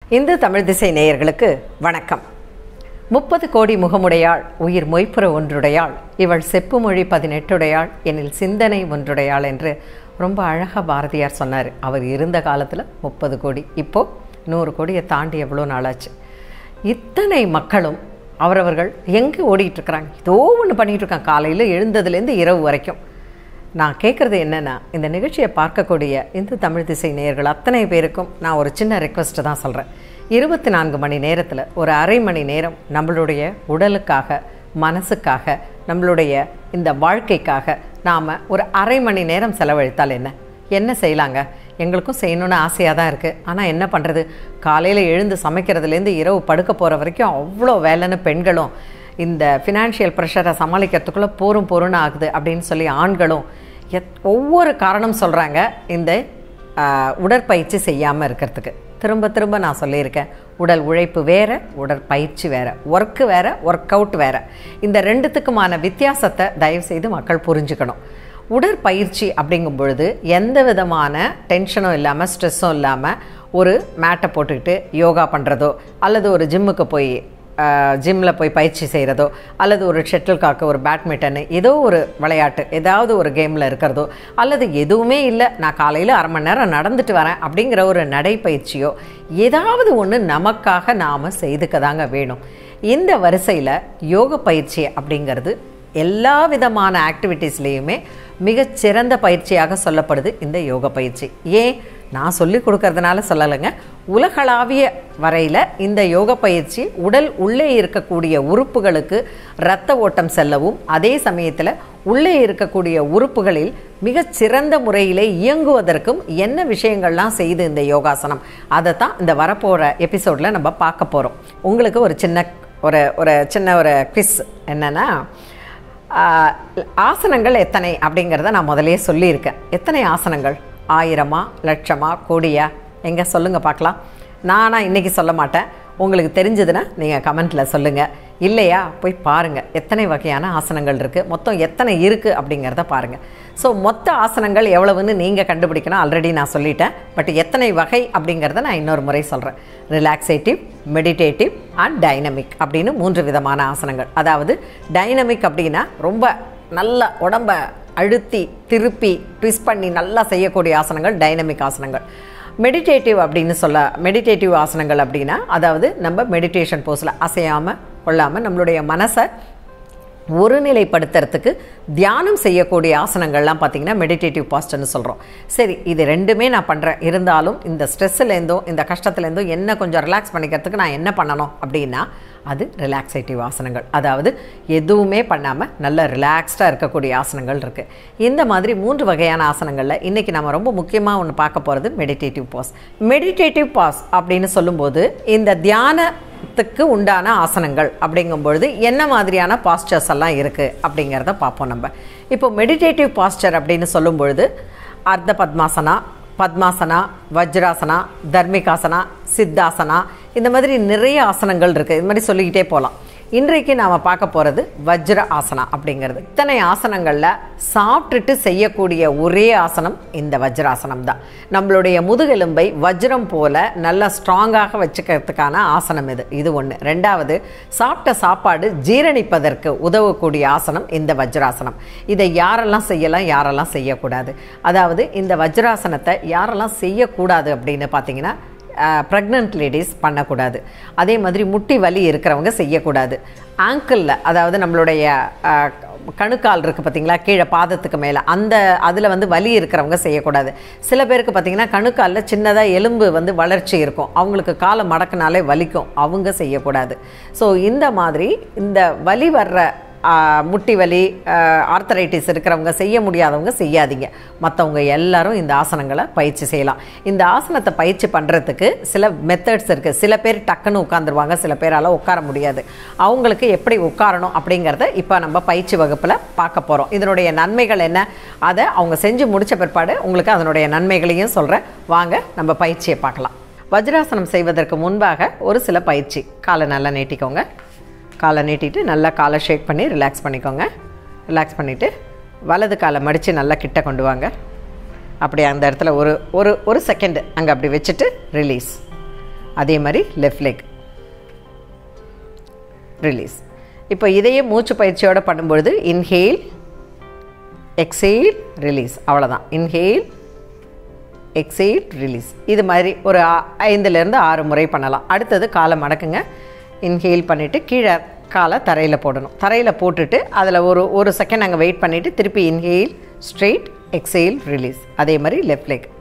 இந்து தமிழ் திசை நேயர்களுக்கு வணக்கம் முப்பது கோடி முகமுடையாள் உயிர் மொய்ப்புற ஒன்றுடையாள் இவள் செப்பு மொழி பதினெட்டுடையாள் எனில் சிந்தனை ஒன்றுடையாள் என்று ரொம்ப அழகாக பாரதியார் சொன்னார் அவர் இருந்த காலத்தில் முப்பது கோடி இப்போ நூறு கோடியை தாண்டி எவ்வளோ நாளாச்சு இத்தனை மக்களும் அவரவர்கள் எங்கே ஓடிட்டு இருக்கிறாங்க ஏதோ ஒன்று பண்ணிகிட்டு இருக்காங்க காலையில் எழுந்ததுலேருந்து இரவு வரைக்கும் நான் கேட்குறது என்னென்னா இந்த நிகழ்ச்சியை பார்க்கக்கூடிய இந்து தமிழ் திசை நேயர்கள் அத்தனை பேருக்கும் நான் ஒரு சின்ன ரெக்வஸ்ட்டு தான் சொல்கிறேன் இருபத்தி நான்கு மணி நேரத்தில் ஒரு அரை மணி நேரம் நம்மளுடைய உடலுக்காக மனசுக்காக நம்மளுடைய இந்த வாழ்க்கைக்காக நாம் ஒரு அரை மணி நேரம் செலவழித்தால் என்ன என்ன செய்யலாங்க எங்களுக்கும் செய்யணும்னு ஆசையாக தான் இருக்குது ஆனால் என்ன பண்ணுறது காலையில் எழுந்து சமைக்கிறதுலேருந்து இரவு படுக்க போகிற வரைக்கும் அவ்வளோ வேலைன்னு பெண்களும் இந்த ஃபினான்ஷியல் ப்ரெஷரை சமாளிக்கிறதுக்குள்ளே போரும் பொருன்னு ஆகுது அப்படின்னு சொல்லி ஆண்களும் எத் ஒவ்வொரு காரணம் சொல்கிறாங்க இந்த ஆஹ், உடற்பயிற்சி செய்யாமல் இருக்கிறதுக்கு திரும்ப திரும்ப நான் சொல்லியிருக்கேன் உடல் உழைப்பு வேறு உடற்பயிற்சி வேறு ஒர்க்கு வேறு ஒர்க் அவுட் வேறு இந்த ரெண்டுத்துக்குமான வித்தியாசத்தை தயவுசெய்து மக்கள் புரிஞ்சுக்கணும் உடற்பயிற்சி அப்படிங்கும் பொழுது எந்த விதமான டென்ஷனும் இல்லாமல் ஸ்ட்ரெஸ்ஸும் இல்லாமல் ஒரு மேட்டை போட்டுக்கிட்டு யோகா பண்ணுறதோ அல்லது ஒரு ஜிம்முக்கு போய் ஜிம்மில் போய் பயிற்சி செய்கிறதோ அல்லது ஒரு ஷட்டில் காக்கு ஒரு பேட்மிண்டனு ஏதோ ஒரு விளையாட்டு ஏதாவது ஒரு கேமில் இருக்கிறதோ அல்லது எதுவுமே இல்லை நான் காலையில் அரை மணி நேரம் நடந்துட்டு வரேன் அப்படிங்கிற ஒரு நடைப்பயிற்சியோ ஏதாவது ஒன்று நமக்காக நாம் செய்துக்க தாங்க வேணும் இந்த வரிசையில் யோக பயிற்சி அப்படிங்கிறது எல்லா விதமான ஆக்டிவிட்டீஸ்லேயுமே மிகச்சிறந்த பயிற்சியாக சொல்லப்படுது இந்த யோக பயிற்சி ஏன் நான் சொல்லி கொடுக்கறதுனால சொல்லலைங்க உலகளாவிய வரையில் இந்த யோக பயிற்சி உடல் உள்ளே இருக்கக்கூடிய உறுப்புகளுக்கு இரத்த ஓட்டம் செல்லவும் அதே சமயத்தில் உள்ளே இருக்கக்கூடிய உறுப்புகளில் மிகச்சிறந்த முறையிலே இயங்குவதற்கும் என்ன விஷயங்கள்லாம் செய்து இந்த யோகாசனம் அதை தான் இந்த வரப்போகிற எபிசோடில் நம்ம பார்க்க போகிறோம் உங்களுக்கு ஒரு சின்ன ஒரு ஒரு சின்ன ஒரு குவிஸ் என்னென்னா ஆஹ், ஆசனங்கள் எத்தனை அப்படிங்கிறத நான் முதல்லயே சொல்லியிருக்கேன் எத்தனை ஆசனங்கள் ஆயிரமா லட்சமா கோடியா எங்க சொல்லுங்க பார்க்கலாம் நானா இன்னைக்கு சொல்ல மாட்டேன் உங்களுக்கு தெரிஞ்சதுன்னா நீங்கள் கமெண்ட்டில் சொல்லுங்கள் இல்லையா போய் பாருங்கள் எத்தனை வகையான ஆசனங்கள் இருக்குது மொத்தம் எத்தனை இருக்குது அப்படிங்கிறத பாருங்கள் ஸோ மொத்த ஆசனங்கள் எவ்வளவுன்னு நீங்கள் கண்டுபிடிக்கணும் ஆல்ரெடி நான் சொல்லிட்டேன் பட் எத்தனை வகை அப்படிங்கிறத நான் இன்னொரு முறை சொல்கிறேன் ரிலாக்ஸேட்டிவ் மெடிடேட்டிவ் அண்ட் டைனமிக் அப்படின்னு மூன்று விதமான ஆசனங்கள் அதாவது டைனமிக் அப்படின்னா ரொம்ப நல்ல உடம்ப அழுத்தி திருப்பி ட்விஸ்ட் பண்ணி நல்லா செய்யக்கூடிய ஆசனங்கள் டைனமிக் ஆசனங்கள் மெடிடேட்டிவ் அப்படின்னு சொல்ல மெடிடேட்டிவ் ஆசனங்கள் அப்படின்னா அதாவது நம்ம மெடிடேஷன் போஸில் அசையாமல் கொள்ளாமல் நம்மளுடைய மனசை ஒருநிலைப்படுத்துறதுக்கு தியானம் செய்யக்கூடிய ஆசனங்கள்லாம் பார்த்தீங்கன்னா மெடிடேட்டிவ் பாஸ்டர்னு சொல்கிறோம் சரி இது ரெண்டுமே நான் பண்ணுறேன் இருந்தாலும் இந்த ஸ்ட்ரெஸ்ஸுலேருந்தோ இந்த கஷ்டத்துலேருந்தோ என்ன கொஞ்சம் ரிலாக்ஸ் பண்ணிக்கிறதுக்கு நான் என்ன பண்ணணும் அப்படின்னா அது ரிலாக்ஸேட்டிவ் ஆசனங்கள் அதாவது எதுவுமே பண்ணாமல் நல்ல ரிலாக்ஸ்டாக இருக்கக்கூடிய ஆசனங்கள் இருக்குது இந்த மாதிரி மூன்று வகையான ஆசனங்களில் இன்றைக்கி நம்ம ரொம்ப முக்கியமாக ஒன்று பார்க்க போகிறது மெடிடேட்டிவ் பாஸ் மெடிடேட்டிவ் பாஸ் அப்படின்னு சொல்லும்போது இந்த தியானத்துக்கு உண்டான ஆசனங்கள் அப்படிங்கும் பொழுது என்ன மாதிரியான பாஸ்டர்ஸ் எல்லாம் இருக்குது அப்படிங்கிறத பார்ப்போம் நம்ம இப்போ மெடிடேட்டிவ் பாஸ்டர் அப்படின்னு சொல்லும் பொழுது அர்த்த பத்மாசனா பத்மாசனா வஜ்ராசனா தர்மிகாசனா சித்தாசனா இந்த மாதிரி நிறைய ஆசனங்கள் இருக்குது இது மாதிரி சொல்லிக்கிட்டே போகலாம் இன்றைக்கு நாம் பார்க்க போகிறது வஜ்ர ஆசனா அப்படிங்கிறது இத்தனை ஆசனங்களில் சாப்பிட்டுட்டு செய்யக்கூடிய ஒரே ஆசனம் இந்த வஜ்ராசனம் தான் நம்மளுடைய முதுகெலும்பை வஜ்ரம் போல நல்லா ஸ்ட்ராங்காக வச்சுக்கிறதுக்கான ஆசனம் இது இது ஒன்று ரெண்டாவது சாப்பிட்ட சாப்பாடு ஜீரணிப்பதற்கு உதவக்கூடிய ஆசனம் இந்த வஜ்ராசனம் இதை யாரெல்லாம் செய்யலாம் யாரெல்லாம் செய்யக்கூடாது அதாவது இந்த வஜ்ராசனத்தை யாரெல்லாம் செய்யக்கூடாது அப்படின்னு பார்த்தீங்கன்னா ப்ரெக்னென்ட் லேடிஸ் பண்ணக்கூடாது அதே மாதிரி முட்டி வலி இருக்கிறவங்க செய்யக்கூடாது ஆங்கிளில் அதாவது நம்மளுடைய அஹ், கணுக்கால் இருக்குது பார்த்தீங்களா கீழே பாதத்துக்கு மேலே அந்த அதில் வந்து வலி இருக்கிறவங்க செய்யக்கூடாது சில பேருக்கு பார்த்தீங்கன்னா கணுக்காலில் சின்னதாக எலும்பு வந்து வளர்ச்சி இருக்கும் அவங்களுக்கு காலை மடக்குனாலே வலிக்கும் அவங்க செய்யக்கூடாது ஸோ இந்த மாதிரி இந்த வலி வர்ற ஆஹ், முட்டி வலி ஆர்த்தரைட்டிஸ் இருக்கிறவங்க செய்ய முடியாதவங்க செய்யாதீங்க மற்றவங்க எல்லாரும் இந்த ஆசனங்களை பயிற்சி செய்யலாம் இந்த ஆசனத்தை பயிற்சி பண்ணுறதுக்கு சில மெத்தட்ஸ் இருக்குது சில பேர் டக்குன்னு உட்காந்துருவாங்க சில பேரால் உட்கார முடியாது அவங்களுக்கு எப்படி உட்காரணும் அப்படிங்கிறத இப்போ நம்ம பயிற்சி வகுப்பில் பார்க்க போகிறோம் இதனுடைய நன்மைகள் என்ன அதை அவங்க செஞ்சு முடித்த பிற்பாடு உங்களுக்கு அதனுடைய நன்மைகளையும் சொல்கிறேன் வாங்க நம்ம பயிற்சியை பார்க்கலாம் வஜ்ராசனம் செய்வதற்கு முன்பாக ஒரு சில பயிற்சி காலை நல்லா நீட்டிக்கோங்க காலை நீட்டிட்டு நல்லா காலை ஷேக் பண்ணி ரிலாக்ஸ் பண்ணிக்கோங்க ரிலாக்ஸ் பண்ணிவிட்டு வலது காலை மடித்து நல்லா கிட்ட கொண்டு வாங்க அப்படி அந்த இடத்துல ஒரு ஒரு ஒரு செகண்டு அங்கே அப்படி வச்சுட்டு ரிலீஸ் அதே மாதிரி லெஃப்ட் லெக் ரிலீஸ் இப்போ இதையே மூச்சு பயிற்சியோடு பண்ணும்பொழுது இன்ஹேல் எக்ஸேல் ரிலீஸ் அவ்வளோதான் இன்ஹேல் எக்ஸேல் ரிலீஸ் இது மாதிரி ஒரு ஆ- ஐந்துலேருந்து ஆறு முறை பண்ணலாம் அடுத்தது காலை மடக்குங்க இன்ஹேல் பண்ணிவிட்டு கீழே காலை தரையில் போடணும் தரையில் போட்டுட்டு அதில் ஒரு ஒரு செகண்ட் அங்கே வெயிட் பண்ணிவிட்டு திருப்பி இன்ஹேல் ஸ்ட்ரெயிட் எக்ஸேல் ரிலீஸ் அதே மாதிரி லெஃப்ட் லெக்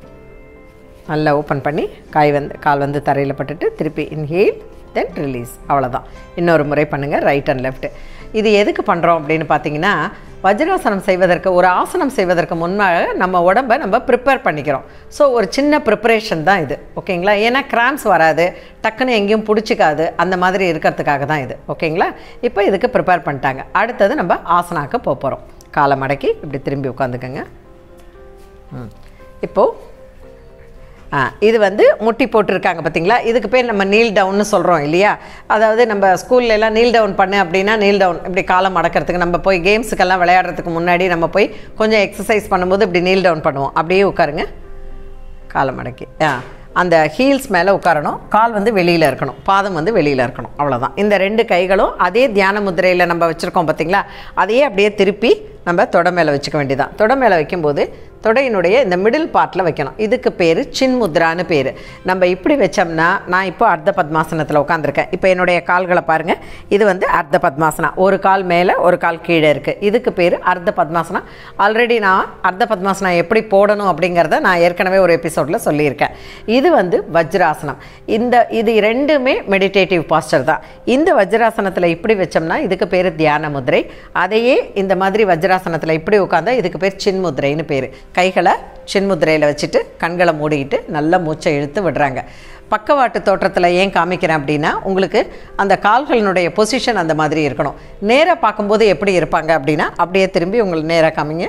நல்லா ஓப்பன் பண்ணி காய் வந்து கால் வந்து தரையில் பட்டுட்டு திருப்பி இன்ஹேல் தென் ரிலீஸ் அவ்வளோதான் இன்னொரு முறை பண்ணுங்கள் ரைட் அண்ட் லெஃப்ட் இது எதுக்கு பண்ணுறோம் அப்படின்னு பார்த்தீங்கன்னா வஜ்ராசனம் செய்வதற்கு ஒரு ஆசனம் செய்வதற்கு முன்னாக நம்ம உடம்பை நம்ம ப்ரிப்பேர் பண்ணிக்கிறோம் ஸோ ஒரு சின்ன ப்ரிப்பரேஷன் தான் இது ஓகேங்களா ஏன்னா கிராம்ஸ் வராது டக்குன்னு எங்கேயும் பிடிச்சிக்காது அந்த மாதிரி இருக்கிறதுக்காக தான் இது ஓகேங்களா இப்போ இதுக்கு ப்ரிப்பேர் பண்ணிட்டாங்க அடுத்தது நம்ம ஆசனாக்கு போக போகிறோம் காலை மடக்கி இப்படி திரும்பி உட்காந்துக்கோங்க ம் இப்போது ஆ இது வந்து முட்டி போட்டிருக்காங்க பார்த்தீங்களா இதுக்கு பேர் நம்ம நீல் டவுன்னு சொல்கிறோம் இல்லையா அதாவது நம்ம ஸ்கூல்ல எல்லாம் நீல் டவுன் பண்ணு அப்படின்னா நீல் டவுன் இப்படி காலம் மடக்கிறதுக்கு நம்ம போய் கேம்ஸுக்கெல்லாம் விளையாடுறதுக்கு முன்னாடி நம்ம போய் கொஞ்சம் எக்ஸசைஸ் பண்ணும்போது இப்படி நீல் டவுன் பண்ணுவோம் அப்படியே உட்காருங்க காலை மடக்கி ஆ அந்த ஹீல்ஸ் மேலே உட்காரணும் கால் வந்து வெளியில் இருக்கணும் பாதம் வந்து வெளியில் இருக்கணும் அவ்வளோதான் இந்த ரெண்டு கைகளும் அதே தியான முத்திரையில் நம்ம வச்சுருக்கோம் பார்த்தீங்களா அதையே அப்படியே திருப்பி நம்ம தொடை மேலே வச்சுக்க வேண்டியதான் தொடை மேலே வைக்கும்போது தொடையினுடைய இந்த மிடில் பார்ட்டில் வைக்கணும் இதுக்கு பேர் சின்முத்ரான்னு பேர் நம்ம இப்படி வச்சோம்னா நான் இப்போ அர்த்த பத்மாசனத்தில் உட்காந்துருக்கேன் இப்போ என்னுடைய கால்களை பாருங்கள் இது வந்து அர்த்த பத்மாசனா ஒரு கால் மேலே ஒரு கால் கீழே இருக்குது இதுக்கு பேர் அர்த்த பத்மாசனா ஆல்ரெடி நான் அர்த்த பத்மாசனா எப்படி போடணும் அப்படிங்கிறத நான் ஏற்கனவே ஒரு எபிசோடில் சொல்லியிருக்கேன் இது வந்து வஜ்ராசனம் இந்த இது ரெண்டுமே மெடிடேட்டிவ் பாஸ்டர் தான் இந்த வஜ்ராசனத்தில் இப்படி வச்சோம்னா இதுக்கு பேர் தியான முதிரை அதையே இந்த மாதிரி வஜ்ராசனத்தில் இப்படி உட்காந்தா இதுக்கு பேர் சின்முத்ரைன்னு பேர் கைகளை சின்முத்ரையில் வச்சுட்டு கண்களை மூடிக்கிட்டு நல்லா மூச்சை இழுத்து விடுறாங்க பக்கவாட்டு தோற்றத்தில் ஏன் காமிக்கிறேன் அப்படின்னா உங்களுக்கு அந்த கால்களினுடைய பொசிஷன் அந்த மாதிரி இருக்கணும் நேராக பார்க்கும்போது எப்படி இருப்பாங்க அப்படின்னா அப்படியே திரும்பி உங்களுக்கு நேராக காமிங்க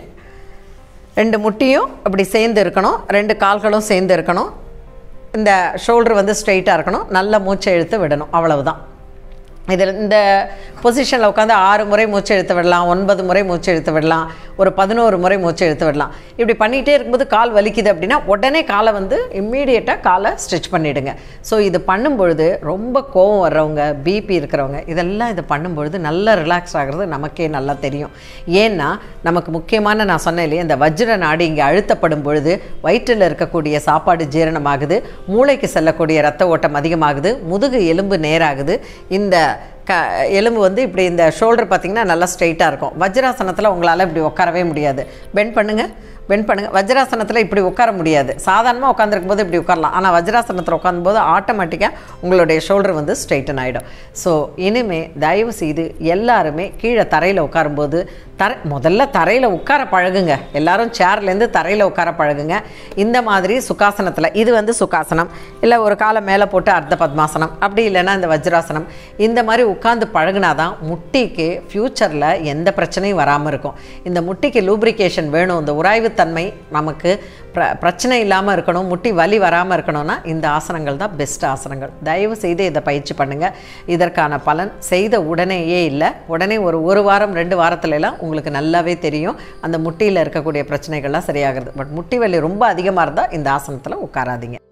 ரெண்டு முட்டியும் இப்படி சேர்ந்து இருக்கணும் ரெண்டு கால்களும் சேர்ந்து இருக்கணும் இந்த ஷோல்டர் வந்து ஸ்ட்ரைட்டாக இருக்கணும் நல்ல மூச்சை இழுத்து விடணும் அவ்வளவுதான் இதில் இந்த பொசிஷனில் உட்காந்து ஆறு முறை மூச்சு இழுத்து விடலாம் ஒன்பது முறை மூச்சு இழுத்து விடலாம் ஒரு பதினோரு முறை மூச்சு இழுத்து விடலாம் இப்படி பண்ணிகிட்டே இருக்கும்போது கால் வலிக்குது அப்படின்னா உடனே காலை வந்து இம்மீடியட்டாக காலை ஸ்ட்ரெச் பண்ணிவிடுங்க ஸோ இது பண்ணும்பொழுது ரொம்ப கோவம் வர்றவங்க பிபி இருக்கிறவங்க இதெல்லாம் இது பண்ணும்பொழுது நல்லா ரிலாக்ஸ் ஆகிறது நமக்கே நல்லா தெரியும் ஏன்னா நமக்கு முக்கியமான நான் சொன்னேன் இல்லையா இந்த வஜ்ர நாடி இங்கே அழுத்தப்படும் பொழுது வயிற்றில் இருக்கக்கூடிய சாப்பாடு ஜீரணமாகுது மூளைக்கு செல்லக்கூடிய ரத்த ஓட்டம் அதிகமாகுது முதுகு எலும்பு நேராகுது இந்த க எலும்பு வந்து இப்படி இந்த ஷோல்டர் பார்த்தீங்கன்னா நல்லா ஸ்ட்ரைட்டாக இருக்கும் வஜ்ராசனத்தில் உங்களால் இப்படி உட்காரவே முடியாது பெண்ட் பண்ணுங்கள் பெண்ட் பண்ணுங்கள் வஜ்ராசனத்தில் இப்படி உட்கார முடியாது சாதாரணமாக உட்காந்துருக்கும் போது இப்படி உட்காரலாம் ஆனால் வஜ்ராசனத்தில் உட்காரும்போது ஆட்டோமேட்டிக்காக உங்களுடைய ஷோல்டர் வந்து ஸ்ட்ரைட்டன் ஆகிடும் ஸோ இனிமே தயவு செய்து எல்லாருமே கீழே தரையில் உட்காரும்போது தரை முதல்ல தரையில் உட்கார பழகுங்க எல்லாரும் சேர்லேருந்து தரையில் உட்கார பழகுங்க இந்த மாதிரி சுகாசனத்தில் இது வந்து சுகாசனம் இல்லை ஒரு காலை மேலே போட்டு அர்த்த பத்மாசனம் அப்படி இல்லைன்னா இந்த வஜ்ராசனம் இந்த மாதிரி உட்காந்து பழகுனாதான் முட்டிக்கு ஃப்யூச்சரில் எந்த பிரச்சனையும் வராமல் இருக்கும் இந்த முட்டிக்கு லூப்ரிகேஷன் வேணும் இந்த உராய்வுத்தன்மை நமக்கு பிர பிரச்சனை இல்லாமல் இருக்கணும் முட்டி வலி வராமல் இருக்கணும்னா இந்த ஆசனங்கள் தான் பெஸ்ட் ஆசனங்கள் தயவு செய்து இதை பயிற்சி பண்ணுங்கள் இதற்கான பலன் செய்த உடனேயே இல்லை உடனே ஒரு ஒரு வாரம் ரெண்டு வாரத்துல எல்லாம் உங்களுக்கு நல்லாவே தெரியும் அந்த முட்டியில் இருக்கக்கூடிய பிரச்சனைகள்லாம் சரியாகிறது பட் முட்டி வலி ரொம்ப அதிகமாக இருந்தால் இந்த ஆசனத்தில் உட்காராதீங்க